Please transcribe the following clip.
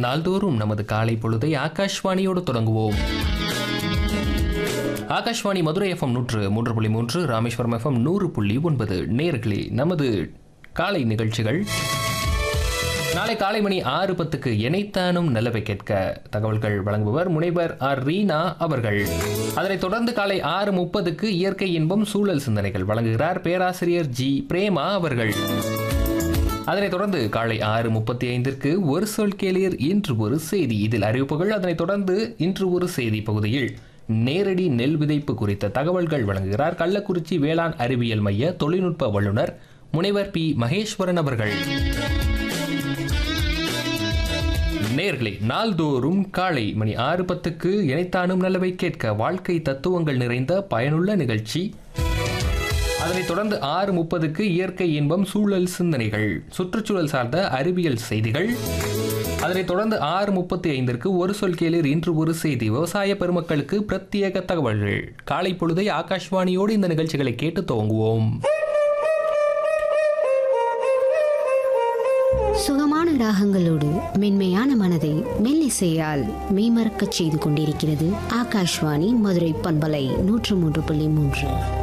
நாள்தோறும் நமது காலை பொழுதை ஆகாஷ்வாணியோடு தொடங்குவோம் ஆகாஷ்வாணி மதுரை எஃப்எம் நூற்று மூன்று புள்ளி மூன்று ராமேஸ்வரம் எஃப்எம் நூறு புள்ளி ஒன்பது நேர்களே நமது காலை நிகழ்ச்சிகள் நாளை காலை மணி ஆறு பத்துக்கு இணைத்தானும் நிலவை கேட்க தகவல்கள் வழங்குபவர் முனைவர் ஆர் ரீனா அவர்கள் அதனைத் தொடர்ந்து காலை ஆறு முப்பதுக்கு இயற்கை இன்பம் சூழல் சிந்தனைகள் வழங்குகிறார் பேராசிரியர் ஜி பிரேமா அவர்கள் அதனைத் தொடர்ந்து காலை ஆறு முப்பத்தி ஐந்திற்கு ஒரு சொல் கேளீர் இன்று ஒரு செய்தி இதில் அறிவிப்புகள் அதனைத் தொடர்ந்து இன்று ஒரு செய்தி பகுதியில் நேரடி நெல் விதைப்பு குறித்த தகவல்கள் வழங்குகிறார் கள்ளக்குறிச்சி வேளாண் அறிவியல் மைய தொழில்நுட்ப வல்லுநர் முனைவர் பி மகேஸ்வரன் அவர்கள் நேர்களே நாள்தோறும் காலை மணி ஆறு பத்துக்கு இணைத்தானும் நல்லவை கேட்க வாழ்க்கை தத்துவங்கள் நிறைந்த பயனுள்ள நிகழ்ச்சி அதனைத் தொடர்ந்து ஆறு முப்பதுக்கு இயற்கை இன்பம் சூழல் சிந்தனைகள் சுற்றுச்சூழல் சார்ந்த அறிவியல் செய்திகள் அதனைத் தொடர்ந்து ஆறு முப்பத்தி ஐந்திற்கு ஒரு சொல் கேளீர் இன்று ஒரு செய்தி விவசாய பெருமக்களுக்கு பிரத்யேக தகவல்கள் காலை பொழுதை ஆகாஷ்வாணியோடு இந்த நிகழ்ச்சிகளை கேட்டு துவங்குவோம் சுகமான ராகங்களோடு மென்மையான மனதை மெல்லிசையால் மெய்மறக்கச் செய்து கொண்டிருக்கிறது ஆகாஷ்வாணி மதுரை பண்பலை நூற்று மூன்று புள்ளி மூன்று